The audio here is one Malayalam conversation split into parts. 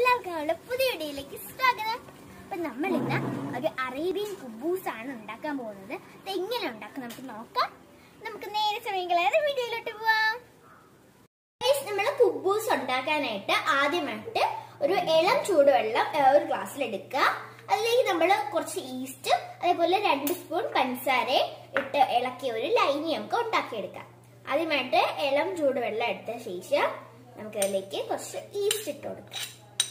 എല്ലാവർക്കും നമ്മുടെ പുതിയ വീഡിയോയിലേക്ക് സ്വാഗതം അപ്പൊ നമ്മൾ ഇന്ന് ഒരു അറേബ്യൻ കുബൂസ് ആണ് ഉണ്ടാക്കാൻ പോകുന്നത് ഇത് എങ്ങനെ ഉണ്ടാക്കും നമുക്ക് നോക്കാം നമുക്ക് നേരെ സമയങ്ങളേറെ വീഡിയോയിലോട്ട് പോവാം നമ്മൾ കുബൂസ് ഉണ്ടാക്കാനായിട്ട് ആദ്യമായിട്ട് ഒരു ഇളം ചൂടുവെള്ളം ഏ, ഒരു ഗ്ലാസ്സിൽ എടുക്കുക അതിലേക്ക് നമ്മൾ കുറച്ച് ഈസ്റ്റ് അതേപോലെ രണ്ട് സ്പൂൺ പഞ്ചസാര ഇട്ട് ഇളക്കി ഒരു ലൈനി നമുക്ക് ഉണ്ടാക്കിയെടുക്കാം ആദ്യമായിട്ട് ഇളം ചൂടുവെള്ളം എടുത്ത ശേഷം നമുക്ക് അതിലേക്ക് കുറച്ച് ഈസ്റ്റ് ഇട്ട് കൊടുക്കാം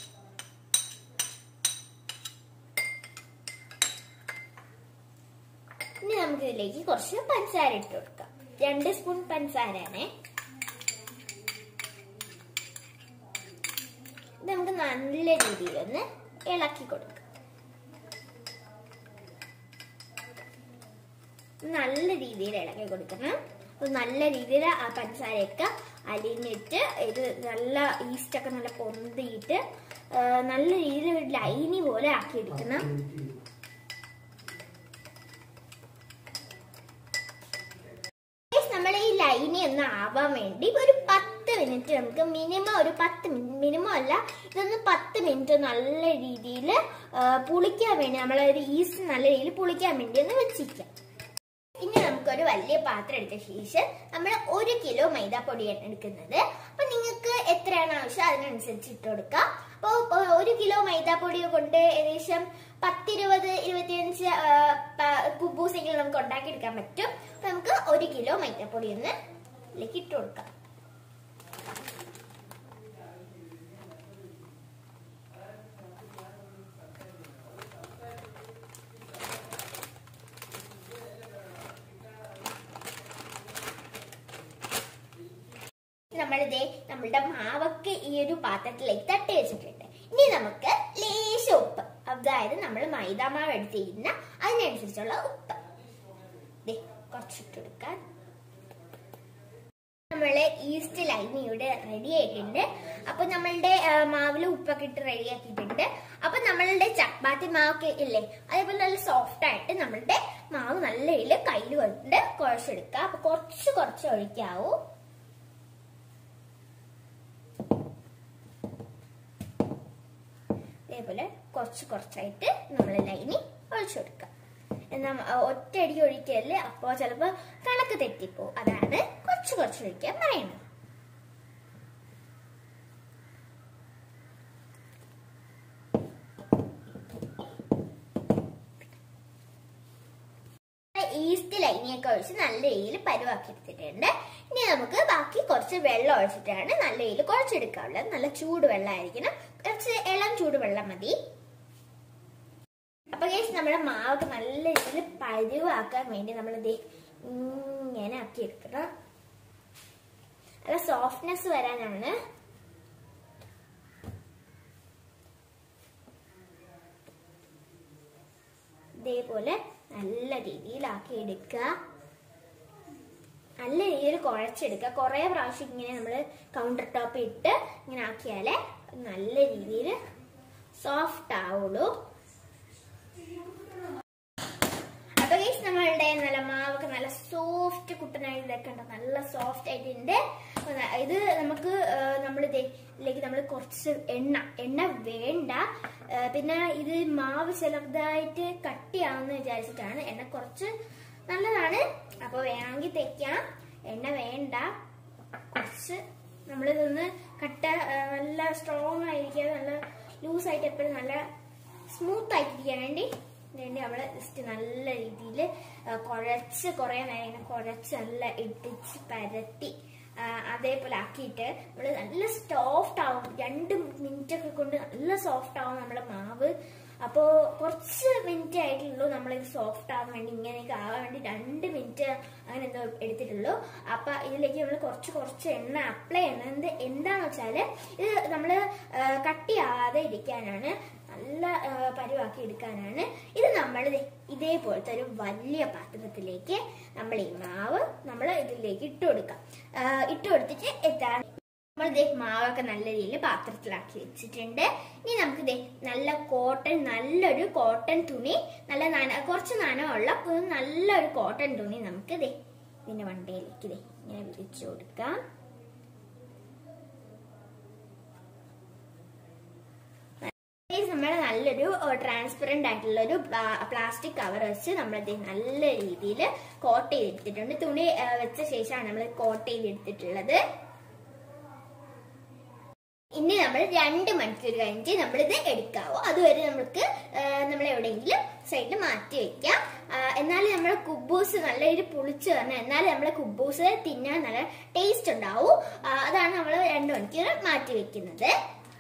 ഇനി നമുക്ക് ഇതിലേക്ക് കുറച്ച് പഞ്ചസാര ഇട്ട് കൊടുക്കാം രണ്ട് സ്പൂൺ പഞ്ചസാരയാണേ ഇത് നമുക്ക് നല്ല രീതിയിൽ ഒന്ന് ഇളക്കി കൊടുക്കാം നല്ല രീതിയിൽ ഇളക്കി കൊടുക്കണം അപ്പൊ നല്ല രീതിയിൽ ആ പഞ്ചസാരയൊക്കെ അലിഞ്ഞിട്ട് ഇത് നല്ല ഈസ്റ്റ് ഒക്കെ നല്ല പൊന്തിയിട്ട് ആ, നല്ല രീതിയിൽ ഒരു ലൈനി പോലെ ആക്കി എടുക്കണം നമ്മൾ ഈ ലൈനി ഒന്ന് ആവാൻ വേണ്ടി ഒരു പത്ത് മിനിറ്റ് നമുക്ക് മിനിമം ഒരു പത്ത് മിനിമം അല്ല ഇതൊന്ന് പത്ത് മിനിറ്റ് നല്ല രീതിയിൽ പുളിക്കാൻ വേണ്ടി നമ്മളെ ഒരു ഈസ്റ്റ് നല്ല രീതിയിൽ പുളിക്കാൻ വേണ്ടി ഒന്ന് വെച്ചിരിക്കാം ഇനി നമുക്കൊരു വലിയ പാത്രം എടുത്ത ശേഷം നമ്മൾ ഒരു കിലോ മൈദാപ്പൊടിയാണ് എടുക്കുന്നത് അപ്പൊ നിങ്ങൾക്ക് എത്രയാണ് ആവശ്യം അതിനനുസരിച്ച് ഇട്ട് കൊടുക്കാം അപ്പോൾ ഒരു കിലോ മൈദാപ്പൊടി കൊണ്ട് ഏകദേശം പത്തിരുപത് ഇരുപത്തിയഞ്ച് കുബൂസെങ്കിലും നമുക്ക് ഉണ്ടാക്കിയെടുക്കാൻ പറ്റും അപ്പൊ നമുക്ക് ഒരു കിലോ മൈദാപ്പൊടി ഒന്ന് ഇതിലേക്ക് ഇട്ട് കൊടുക്കാം നമ്മളിതേ നമ്മളുടെ മാവൊക്കെ ഈ ഒരു പാത്രത്തിലേക്ക് തട്ടി വെച്ചിട്ടുണ്ട് ഇനി നമുക്ക് ലേശ ഉപ്പ് അതായത് നമ്മൾ മൈദാമാവ് എടുത്തിരുന്ന അതിനനുസരിച്ചുള്ള ഉപ്പ് ദേ കുറച്ചിട്ട് കൊടുക്കാൻ നമ്മളെ ഈസ്റ്റ് ലൈൻ ഇവിടെ റെഡി ആയിട്ടുണ്ട് അപ്പൊ നമ്മളുടെ ആ, മാവില് ഉപ്പൊക്കെ ഇട്ട് റെഡി ആക്കിയിട്ടുണ്ട് അപ്പൊ നമ്മളുടെ ചപ്പാത്തി മാവൊക്കെ ഇല്ലേ അതേപോലെ നല്ല സോഫ്റ്റ് ആയിട്ട് നമ്മളുടെ മാവ് നല്ല ഇതിൽ കയ്യിൽ കൊണ്ട് കുഴച്ചെടുക്കുക അപ്പൊ കുറച്ച് കുറച്ച് ഒഴിക്കാവൂ ഇതേപോലെ കുറച്ച് കുറച്ചായിട്ട് നമ്മൾ ലൈനി ഒഴിച്ചു കൊടുക്കുക എന്നാൽ ഒറ്റയടി ഒഴിക്കല് അപ്പോൾ ചിലപ്പോൾ കണക്ക് തെറ്റിപ്പോവും അതാണ് കുറച്ച് കുറച്ച് ഒഴിക്കാൻ പറയുന്നത് ഈസ്റ്റ് ലൈനിയൊക്കെ ഒഴിച്ച് നല്ല രീതിയിൽ പരുവാക്കി എടുത്തിട്ടുണ്ട് ഇനി നമുക്ക് ബാക്കി കുറച്ച് വെള്ളം ഒഴിച്ചിട്ടാണ് നല്ല രീതിയിൽ കുഴച്ചെടുക്കാനുള്ളത് നല്ല ചൂട് വെള്ളമായിരിക്കണം കുറച്ച് ഇളം ചൂട് വെള്ളം മതി അപ്പൊ കേസ് നമ്മുടെ മാവൊക്കെ നല്ല രീതിയിൽ പരുവാക്കാൻ വേണ്ടി നമ്മൾ ഇത് ഇങ്ങനെ ആക്കി എടുക്കണം നല്ല സോഫ്റ്റ്നെസ് വരാനാണ് ഇതേപോലെ നല്ല രീതിയിലാക്കി എടുക്കുക നല്ല രീതിയിൽ കുഴച്ചെടുക്കുക കുറേ പ്രാവശ്യം ഇങ്ങനെ നമ്മൾ കൗണ്ടർ ടോപ്പ് ഇട്ട് ഇങ്ങനെ ആക്കിയാലേ നല്ല രീതിയിൽ സോഫ്റ്റ് ആവുള്ളൂ അപ്പൊ ഗൈസ് നമ്മളുടെ നല്ല മാവൊക്കെ നല്ല സോഫ്റ്റ് കുട്ടനായി ഇതൊക്കെ ഉണ്ട് നല്ല സോഫ്റ്റ് ആയിട്ടുണ്ട് അപ്പൊ ന- ഇത് നമുക്ക് നമ്മൾ ഇതിലേക്ക് നമ്മൾ കുറച്ച് എണ്ണ എണ്ണ വേണ്ട ആ, പിന്നെ ഇത് മാവ് ചെറുതായിട്ട് കട്ടിയാവുന്ന വിചാരിച്ചിട്ടാണ് എണ്ണ കുറച്ച് നല്ലതാണ് അപ്പൊ വേണമെങ്കിൽ തെക്കാം എണ്ണ വേണ്ട കുറച്ച് നമ്മളിതൊന്ന് കട്ട ആ, നല്ല സ്ട്രോങ് ആയിരിക്കാതെ നല്ല ലൂസായിട്ട് എപ്പോഴും നല്ല സ്മൂത്ത് ആയിട്ടിരിക്കാൻ വേണ്ടി വേണ്ടി അവള് ജസ്റ്റ് നല്ല രീതിയിൽ കുഴച്ച് കുറേ നേരം ഇങ്ങനെ കുഴച്ച് നല്ല ഇടിച്ച് പരത്തി ആ, അതേപോലെ ആക്കിയിട്ട് നമ്മള് നല്ല സോഫ്റ്റ് ആവും രണ്ട് മിനിറ്റ് ഒക്കെ കൊണ്ട് നല്ല സോഫ്റ്റ് ആവും നമ്മുടെ മാവ് അപ്പോൾ കുറച്ച് മിനിറ്റ് ആയിട്ടുള്ളൂ നമ്മളിത് സോഫ്റ്റ് ആവാൻ വേണ്ടി ഇങ്ങനെയൊക്കെ ആവാൻ വേണ്ടി രണ്ട് മിനിറ്റ് അങ്ങനെ എന്തോ എടുത്തിട്ടുള്ളൂ അപ്പൊ ഇതിലേക്ക് നമ്മൾ കുറച്ച് കുറച്ച് എണ്ണ അപ്ലൈ ചെയ്യുന്നത് എന്താന്ന് വെച്ചാല് ഇത് നമ്മൾ കട്ടിയാവാതെ ഇരിക്കാനാണ് നല്ല ആ, പരുവാക്കി എടുക്കാനാണ് ഇത് നമ്മൾ ഇതേപോലത്തെ ഒരു വലിയ പാത്രത്തിലേക്ക് നമ്മൾ ഈ മാവ് നമ്മൾ ഇതിലേക്ക് ഇട്ട് കൊടുക്കാം ആ, ഇട്ട് കൊടുത്തിട്ട് എത്താൻ നമ്മൾ ദേ മാവൊക്കെ നല്ല രീതിയിൽ പാത്രത്തിലാക്കി വെച്ചിട്ടുണ്ട് ഇനി നമുക്ക് ദേ നല്ല കോട്ടൺ നല്ലൊരു കോട്ടൺ തുണി നല്ല നന കുറച്ച് നനവുള്ള ഒരു നല്ലൊരു കോട്ടൺ തുണി നമുക്ക് ദേ ഇതിന്റെ വണ്ടയിലേക്ക് ദേ ഇങ്ങനെ വിരിച്ചു കൊടുക്കാം ഗൈസ് നമ്മൾ നല്ലൊരു ട്രാൻസ്പെറന്റ് ആയിട്ടുള്ള ഒരു പ്ലാസ്റ്റിക് കവർ വെച്ച് നമ്മളിത് നല്ല രീതിയിൽ കോട്ട് ചെയ്തെടുത്തിട്ടുണ്ട് തുണി ആ, വെച്ച ശേഷമാണ് നമ്മൾ കോട്ട് ചെയ്തെടുത്തിട്ടുള്ളത് ഇനി നമ്മൾ രണ്ട് മണിക്കൂർ കഴിഞ്ഞിട്ട് നമ്മളിത് എടുക്കാവോ അതുവരെ നമുക്ക് നമ്മൾ എവിടെയെങ്കിലും സൈഡിൽ മാറ്റി വെക്കാം ആ, എന്നാലും നമ്മുടെ കുബൂസ് നല്ല ഒരു പുളിച്ച് വരണം എന്നാലും നമ്മുടെ കുബൂസ് തിന്നാൻ നല്ല ടേസ്റ്റ് ഉണ്ടാവും ആ, അതാണ് നമ്മൾ രണ്ട് മണിക്കൂർ മാറ്റി വെക്കുന്നത്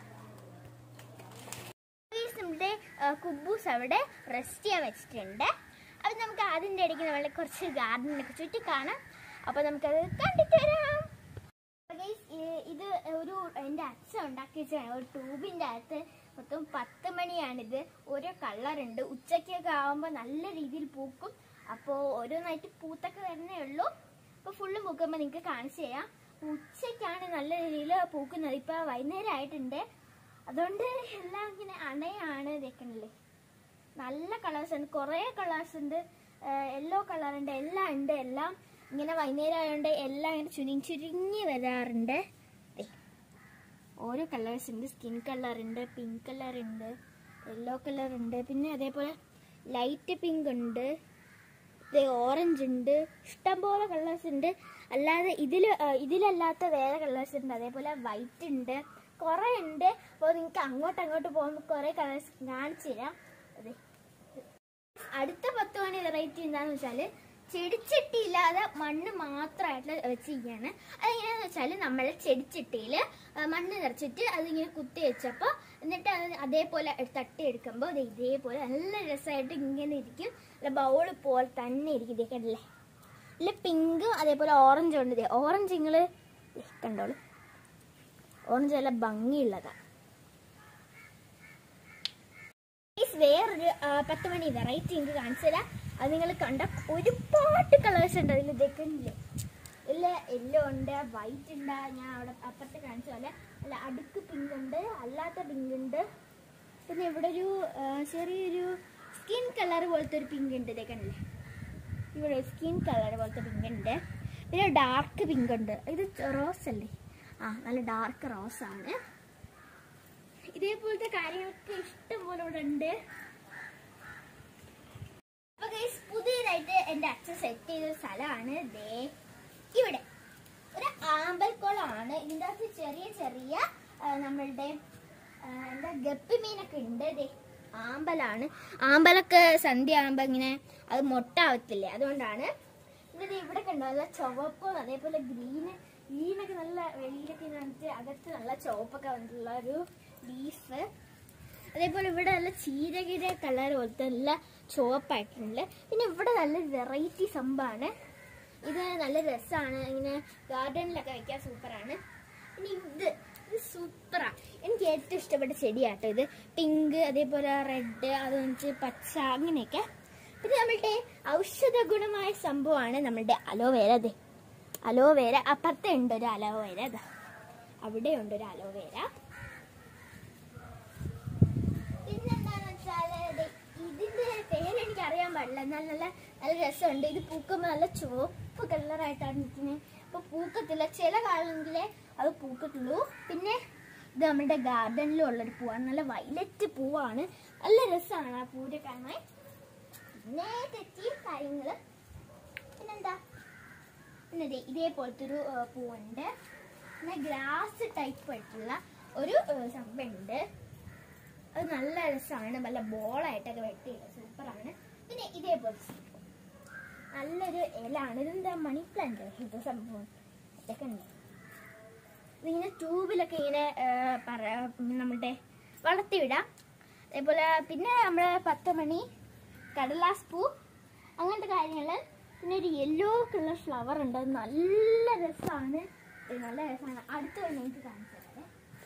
Guys, നമ്മുടെ ആ, കുബൂസ് അവിടെ റെസ്റ്റ് ചെയ്യാൻ വെച്ചിട്ടുണ്ട് അപ്പൊ നമുക്ക് അതിന്റെ ഇടയ്ക്ക് നമ്മളെ കുറച്ച് ഗാർഡനൊക്കെ ചുറ്റി കാണാം അപ്പൊ നമുക്കത് കണ്ടിട്ട് വരാം Guys, ഈ- ഇത് ഒരു എൻ്റെ അച്ഛൻ ഉണ്ടാക്കി വെച്ചാണ് ഒരു ട്യൂബിൻ്റെ അകത്ത് മൊത്തം പത്ത് മണിയാണിത് ഓരോ കളറുണ്ട് ഉച്ചയ്ക്കൊക്കെ ആവുമ്പോൾ നല്ല രീതിയിൽ പൂക്കും അപ്പോൾ ഓരോന്നായിട്ട് പൂത്തൊക്കെ വരുന്നേ ഉള്ളൂ അപ്പോൾ ഫുള്ളും പൂക്കുമ്പോൾ നിങ്ങൾക്ക് കാണിച്ചു തരാം ഉച്ചയ്ക്കാണ് നല്ല രീതിയിൽ പൂക്കുന്നത് ഇപ്പോൾ വൈകുന്നേരം ആയിട്ടുണ്ട് അതുകൊണ്ട് എല്ലാം ഇങ്ങനെ അണയാണ് ഇതൊക്കെയല്ലേ നല്ല കളേഴ്സ് ഉണ്ട് കുറേ കളേഴ്സ് ഉണ്ട് യെല്ലോ കളർ ഉണ്ട് എല്ലാം ഉണ്ട് എല്ലാം ഇങ്ങനെ വൈകുന്നേരം ആയതുകൊണ്ട് എല്ലാം ഇങ്ങനെ ചുരുങ്ങി ചുരുങ്ങി വരാറുണ്ട് ദേ. ഓരോ കളേഴ്സ് ഉണ്ട് സ്കിൻ കളർ ഉണ്ട് പിങ്ക് കളർ ഉണ്ട് യെല്ലോ കളർ ഉണ്ട് പിന്നെ അതേപോലെ ലൈറ്റ് പിങ്ക് ഉണ്ട് ഓറഞ്ച് ഉണ്ട് ഇഷ്ടംപോലെ കളേഴ്സ് ഉണ്ട് അല്ലാതെ ഇതിൽ ഇതിലല്ലാത്ത വേറെ കളേഴ്സ് ഉണ്ട് അതേപോലെ വൈറ്റ് ഉണ്ട് കുറേ ഉണ്ട് അപ്പോൾ നിങ്ങൾക്ക് അങ്ങോട്ട് അങ്ങോട്ട് പോകുമ്പോൾ കുറേ കളേഴ്സ് കാണിച്ചു തരാം അതെ അടുത്ത പത്ത് മണി വെറൈറ്റി എന്താണെന്ന് വെച്ചാൽ ചെടിച്ചട്ടിയില്ലാതെ മണ്ണ് മാത്രമായിട്ട് വെച്ചിരിക്കുകയാണ് അതെങ്ങനെയാന്ന് വെച്ചാൽ നമ്മൾ ചെടിച്ചട്ടിയിൽ മണ്ണ് നിറച്ചിട്ട് അതിങ്ങനെ കുത്തി വെച്ചപ്പോൾ എന്നിട്ട് അത് അതേപോലെ തട്ടി എടുക്കുമ്പോൾ ദേ ഇതേപോലെ നല്ല രസമായിട്ട് ഇങ്ങനെ ഇരിക്കും അല്ല ബൗൾ പോലെ തന്നെ ഇരിക്കും ഇതേ കണ്ടില്ലേ ഇല്ല പിങ്കും അതേപോലെ ഓറഞ്ചും ഉണ്ട് ഇതേ ഓറഞ്ച് നിങ്ങൾ കണ്ടോളൂ ഓറഞ്ച് നല്ല ഭംഗിയുള്ളതാണ് Guys, വേറൊരു ആ, പത്ത് മണി വെറൈറ്റി എനിക്ക് കാണിച്ചു തരാം അത് നിങ്ങൾ കണ്ട ഒരുപാട് കളേഴ്സ് ഉണ്ട് അതിൽ ഇതൊക്കെ ഇല്ല യെല്ലോ ഉണ്ട് വൈറ്റ് ഉണ്ട് ഞാൻ അവിടെ അപ്പുറത്ത് കാണിച്ച പോലെ അല്ല അടുക്ക് പിങ്ക് ഉണ്ട് അല്ലാത്ത പിങ്ക് ഉണ്ട് പിന്നെ ഇവിടെ ഒരു ആ, ചെറിയൊരു സ്കിൻ കളർ പോലത്തെ ഒരു പിങ്ക് ഉണ്ട് ഇതൊക്കെ ഉണ്ടല്ലേ ഇവിടെ സ്കിൻ കളർ പോലത്തെ പിങ്ക് ഉണ്ട് പിന്നെ ഡാർക്ക് പിങ്ക് ഉണ്ട് ഇത് റോസ് അല്ലേ ആ നല്ല ഡാർക്ക് റോസ് ആണ് ഇതേപോലത്തെ കാര്യങ്ങളൊക്കെ ഇഷ്ടം പോലെ ഇവിടെ ഉണ്ട് അപ്പൊ guys, പുതിയതായിട്ട് എന്റെ അച്ഛൻ സെറ്റ് ചെയ്ത ഒരു സ്ഥലമാണ് ദേ ഇവിടെ ഒരു ആമ്പൽക്കുളമാണ് ഇതിൻ്റെ അകത്ത് ചെറിയ ചെറിയ ആ, നമ്മളുടെ ആ, എന്താ ഗപ്പി മീനൊക്കെ ഉണ്ട് ദേ ആമ്പലാണ് ആമ്പലൊക്കെ സന്ധ്യ ആകുമ്പോ ഇങ്ങനെ അത് മൊട്ട ആവത്തില്ലേ അതുകൊണ്ടാണ് പിന്നെ ദേ ഇവിടെ കണ്ടോ നല്ല ചുവപ്പും അതേപോലെ ഗ്രീന് ഗ്രീനൊക്കെ നല്ല വെളിയിലൊക്കെ വന്നിട്ട് അകത്ത് നല്ല ചുവപ്പൊക്കെ വന്നിട്ടുള്ള ഒരു ലീഫ് അതേപോലെ ഇവിടെ നല്ല ചീരകിര കളർ പോലത്തെ നല്ല ചുവപ്പായിട്ടുണ്ട് പിന്നെ ഇവിടെ നല്ല വെറൈറ്റി സംഭവമാണ് ഇത് നല്ല രസമാണ് ഇങ്ങനെ ഗാർഡനിലൊക്കെ വെക്കാൻ സൂപ്പറാണ് പിന്നെ ഇത് ഇത് സൂപ്പറാ എനിക്ക് ഏറ്റവും ഇഷ്ടപ്പെട്ട ചെടിയാട്ടോ ഇത് പിങ്ക് അതേപോലെ റെഡ് അത് വെച്ച് പച്ച അങ്ങനെയൊക്കെ പിന്നെ നമ്മളുടെ ഔഷധ ഗുണമായ സംഭവമാണ് നമ്മളുടെ അലോവേര അതെ അലോവേര അപ്പുറത്തെ ഉണ്ട് ഒരു അലോവേര അതാ അവിടെ ഉണ്ട് ഒരു അലോവേര പിന്നെന്താന്ന് വെച്ചാല് ദേ ഇതിന്റെ പേര് എനിക്ക് അറിയാൻ പാടില്ല എന്നാൽ നല്ല നല്ല രസമുണ്ട് ഇത് പൂക്കുമ്പോൾ നല്ല ചുവപ്പ് കളറായിട്ടാണ് നിൽക്കുന്നത് അപ്പൊ പൂക്കത്തില്ല ചില കാലങ്ങളിലെ അത് പൂക്കത്തുള്ളൂ പിന്നെ ഇത് നമ്മുടെ ഗാർഡനിലും ഉള്ളൊരു പൂവാണ് നല്ല വയലറ്റ് പൂവാണ് നല്ല രസമാണ് ആ പൂവിനെ കാണാൻ പിന്നെ തെറ്റി കാര്യങ്ങള് പിന്നെന്താ പിന്നെ ദേ ഇതേപോലത്തെ ഒരു ആ, പൂവുണ്ട് പിന്നെ ഗ്രാസ് ടൈപ്പ് ആയിട്ടുള്ള ഒരു ആ, സംഭവമുണ്ട് അത് നല്ല രസമാണ് നല്ല ബോളായിട്ടൊക്കെ വെട്ടിയില്ല സൂപ്പറാണ് പിന്നെ ഇതേപോലെ സംഭവം നല്ലൊരു ഇലാണ് ഇതെന്താ മണി പ്ലാന്റ് ഇത് സംഭവം ഇതൊക്കെ ഉണ്ട് ഇതിങ്ങനെ ട്യൂബിലൊക്കെ ഇങ്ങനെ ആ, പറ നമ്മുടെ വളർത്തിവിടാം അതേപോലെ പിന്നെ നമ്മളെ പത്ത് മണി കടലാസ് പൂ അങ്ങനത്തെ കാര്യങ്ങൾ പിന്നെ ഒരു യെല്ലോ കളർ ഫ്ലവർ ഉണ്ട് അത് നല്ല രസമാണ് ഇത് നല്ല രസമാണ് അടുത്ത വേണം എനിക്ക് കാണിച്ചു തരാം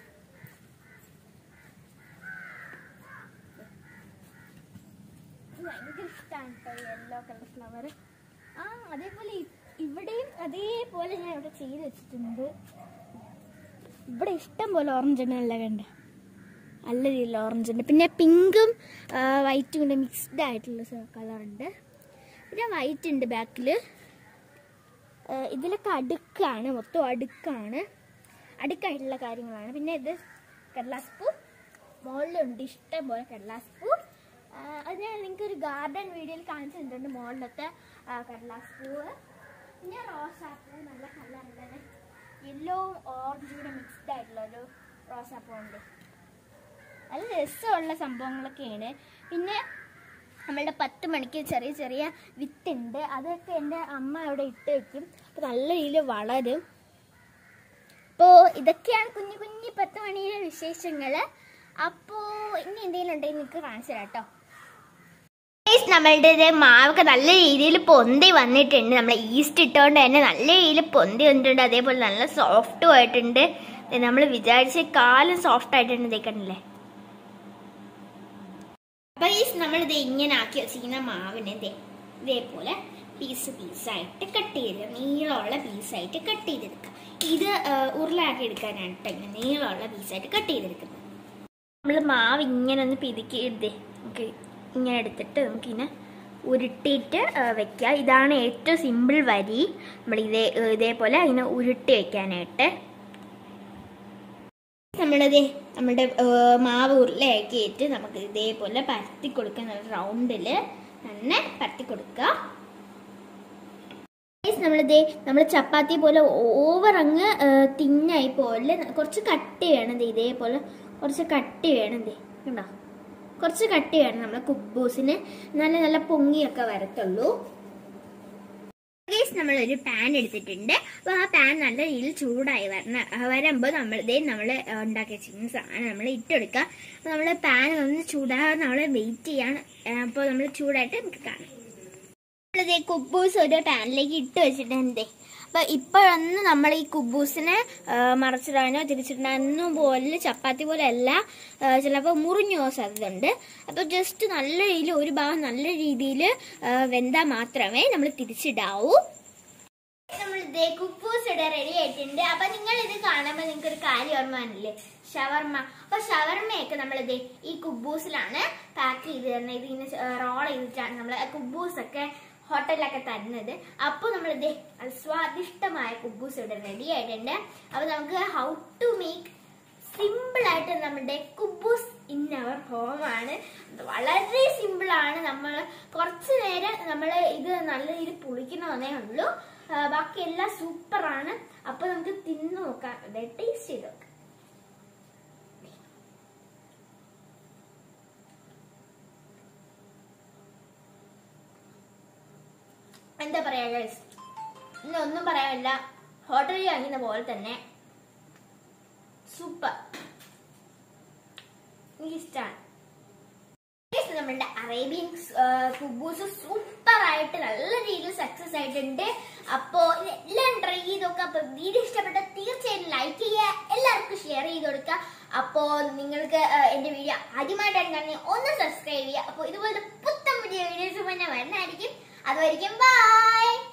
ഇത് ഭയങ്കര ഇഷ്ടമാണ് കേട്ടോ യെല്ലോ കളർ ഫ്ലവർ ആ അതേപോലെ ഇ- ഇവിടെയും അതേപോലെ ഞാൻ ഇവിടെ ചെയ്ത് വെച്ചിട്ടുണ്ട് ഇവിടെ ഇഷ്ടം പോലെ ഓറഞ്ച് ഉണ്ട് നല്ല കണ്ട നല്ല രീതിയിൽ ഓറഞ്ച് ഉണ്ട് പിന്നെ പിങ്കും വൈറ്റും കൂടെ മിക്സ്ഡ് ആയിട്ടുള്ള കളറുണ്ട് പിന്നെ വൈറ്റ് ഉണ്ട് ബാക്കിൽ ഇതിലൊക്കെ അടുക്കാണ് മൊത്തം അടുക്കാണ് അടുക്കായിട്ടുള്ള കാര്യങ്ങളാണ് പിന്നെ ഇത് കടലാസ് പൂ മുകളിലുണ്ട് ഇഷ്ടം പോലെ കടലാസ് പൂ ആ, അത് ഞാൻ നിങ്ങൾക്ക് ഒരു ഗാർഡൻ വീഡിയോയിൽ കാണിച്ചു തന്നിട്ടുണ്ട് മുകളിലത്തെ ആ, കടലാസ് പൂവ് പിന്നെ റോസാപ്പൂ നല്ല കളറുള്ളത് യെല്ലോവും ഓറഞ്ചും കൂടെ മിക്സ്ഡ് ആയിട്ടുള്ള ഒരു റോസാപ്പൂ ഉണ്ട് നല്ല രസമുള്ള സംഭവങ്ങളൊക്കെയാണ് പിന്നെ നമ്മളുടെ പത്ത് മണിക്ക് ചെറിയ ചെറിയ വിത്തുണ്ട് അതൊക്കെ എൻ്റെ അമ്മ അവിടെ ഇട്ട് വെക്കും അപ്പോൾ നല്ല രീതിയിൽ വളരും അപ്പോൾ ഇതൊക്കെയാണ് കുഞ്ഞു കുഞ്ഞു പത്ത് മണിയുടെ വിശേഷങ്ങൾ അപ്പോൾ ഇനി എന്തെങ്കിലും ഉണ്ടെങ്കിൽ നിങ്ങൾക്ക് കാണിച്ചു തരാം കേട്ടോ Guys, നമ്മളുടെ ഇത് മാവൊക്കെ നല്ല രീതിയിൽ പൊന്തി വന്നിട്ടുണ്ട് നമ്മൾ ഈസ്റ്റ് ഇട്ടുകൊണ്ട് തന്നെ നല്ല രീതിയിൽ പൊന്തി വന്നിട്ടുണ്ട് അതേപോലെ നല്ല സോഫ്റ്റും ആയിട്ടുണ്ട് നമ്മൾ വിചാരിച്ച കാലം സോഫ്റ്റ് ആയിട്ടുണ്ട് ഇതേക്കണ്ടല്ലേ അപ്പൊ ഈ നമ്മൾ ഇത് ഇങ്ങനെ ആക്കി വെച്ചിരിക്കുന്ന മാവിനെ ദേ ഇതേപോലെ പീസ് പീസായിട്ട് കട്ട് ചെയ്ത് നീളമുള്ള പീസായിട്ട് കട്ട് ചെയ്തെടുക്കുക ഇത് ആ, ഉരുളാക്കി എടുക്കാനാണ് കേട്ടോ ഇങ്ങനെ നീളമുള്ള പീസായിട്ട് കട്ട് ചെയ്തെടുക്കുന്നത് നമ്മൾ മാവ് ഇങ്ങനെ ഒന്ന് പിതുക്കി ഇതേ നമുക്ക് ഇങ്ങനെ എടുത്തിട്ട് നമുക്കിങ്ങനെ ഉരുട്ടിയിട്ട് ആ, വെക്കുക ഇതാണ് ഏറ്റവും സിമ്പിൾ വരി നമ്മൾ ഇതേ ഇതേപോലെ ഇങ്ങനെ ഉരുട്ടി വെക്കാനായിട്ട് നമ്മളിത് നമ്മുടെ ആ, മാവ് ഉരുളയാക്കിയിട്ട് നമുക്ക് ഇതേപോലെ പരത്തി കൊടുക്കുന്ന റൗണ്ടിൽ തന്നെ പരത്തി കൊടുക്കുക Guys, നമ്മളിതേ നമ്മൾ ചപ്പാത്തി പോലെ ഓവർ അങ്ങ് തിന്നായി പോലെ കുറച്ച് കട്ടി വേണം ദേ ഇതേപോലെ കുറച്ച് കട്ടി വേണം ദേ കണ്ടോ കുറച്ച് കട്ടി വേണം നമ്മളെ കുബൂസിന് നല്ല നല്ല പൊങ്ങിയൊക്കെ വരത്തുള്ളൂ ഗൈസ് നമ്മൾ ഒരു പാൻ എടുത്തിട്ടുണ്ട് അപ്പോൾ ആ പാൻ നല്ല രീതിയിൽ ചൂടായി വരണം വരുമ്പോൾ നമ്മൾ ഇതേ നമ്മൾ ഉണ്ടാക്കി വെച്ചിരിക്കുന്ന സാധനം നമ്മൾ ഇട്ടെടുക്കുക അപ്പോൾ നമ്മൾ പാൻ ഒന്ന് ചൂടാകാൻ നമ്മൾ വെയിറ്റ് ചെയ്യാണ് അപ്പോൾ നമ്മൾ ചൂടായിട്ട് നമുക്ക് കാണാം നമ്മളിതേ കുബൂസ് ഒരു പാനിലേക്ക് ഇട്ട് വെച്ചിട്ടുണ്ട് അപ്പൊ ഇപ്പോഴൊന്ന് നമ്മൾ ഈ കുബൂസിനെ ആ, മറച്ചിടാനോ തിരിച്ചിടാനോ പോലെ ചപ്പാത്തി പോലെ അല്ല ചിലപ്പോൾ മുറിഞ്ഞു പോകാൻ സാധ്യതയുണ്ട് അപ്പൊ ജസ്റ്റ് നല്ല രീതിയിൽ ഒരു ഭാഗം നല്ല രീതിയിൽ വെന്താൽ മാത്രമേ നമ്മൾ തിരിച്ചിടാവൂ നമ്മൾ ഇതേ കുബൂസ് ഇവിടെ റെഡി ആയിട്ടുണ്ട് അപ്പൊ നിങ്ങൾ ഇത് കാണുമ്പോൾ നിങ്ങൾക്ക് ഒരു കാര്യം ഓർമ്മ വന്നില്ലേ ഷവർമ്മ അപ്പൊ ഷവർമ്മയൊക്കെ നമ്മൾ ഇതേ ഈ കുബൂസിലാണ് പാക്ക് ചെയ്ത് തരുന്നത് ഇത് ഇങ്ങനെ റോൾ ചെയ്തിട്ടാണ് നമ്മൾ കുബൂസ് ഒക്കെ ഹോട്ടലിലൊക്കെ തരുന്നത് അപ്പോൾ നമ്മൾ ഇതേ നല്ല സ്വാദിഷ്ടമായ കുബൂസ് ഇവിടെ റെഡി ആയിട്ടുണ്ട് അപ്പൊ നമുക്ക് ഹൗ ടു മേക്ക് സിമ്പിൾ ആയിട്ട് നമ്മുടെ കുബൂസ് ഇൻ അവർ ഹോം ആണ് വളരെ സിമ്പിൾ ആണ് നമ്മൾ കുറച്ച് നേരം നമ്മൾ ഇത് നല്ല രീതിയിൽ പുളിക്കണമെന്നേ ഉള്ളൂ ആ, ബാക്കി എല്ലാം സൂപ്പർ ആണ് അപ്പൊ നമുക്ക് തിന്നു നോക്കാം ടേസ്റ്റ് ചെയ്ത് നോക്കാം എന്താ പറയാ ഗൈസ് ഇന്ന് ഒന്നും പറയാനില്ല ഹോട്ടലിൽ വാങ്ങുന്ന പോലെ തന്നെ സൂപ്പർ എനിക്ക് ഇഷ്ടമാണ് നമ്മളുടെ അറേബ്യൻ കുബൂസ് സൂപ്പർ ആയിട്ട് നല്ല രീതിയിൽ സക്സസ് ആയിട്ടുണ്ട് അപ്പോ ഇതെല്ലാം ട്രൈ ചെയ്ത് നോക്കുക അപ്പൊ വീഡിയോ ഇഷ്ടപ്പെട്ട തീർച്ചയായും ലൈക്ക് ചെയ്യുക എല്ലാവർക്കും ഷെയർ ചെയ്ത് കൊടുക്കുക അപ്പോ നിങ്ങൾക്ക് ആ, എന്റെ വീഡിയോ ആദ്യമായിട്ടാണ് കാണുന്നത് ഒന്ന് സബ്സ്ക്രൈബ് ചെയ്യുക അപ്പൊ ഇതുപോലത്തെ പുത്തൻ പുതിയ വീഡിയോസ് മുന്നേ വരുന്നതായിരിക്കും അതുവരെയും ബൈ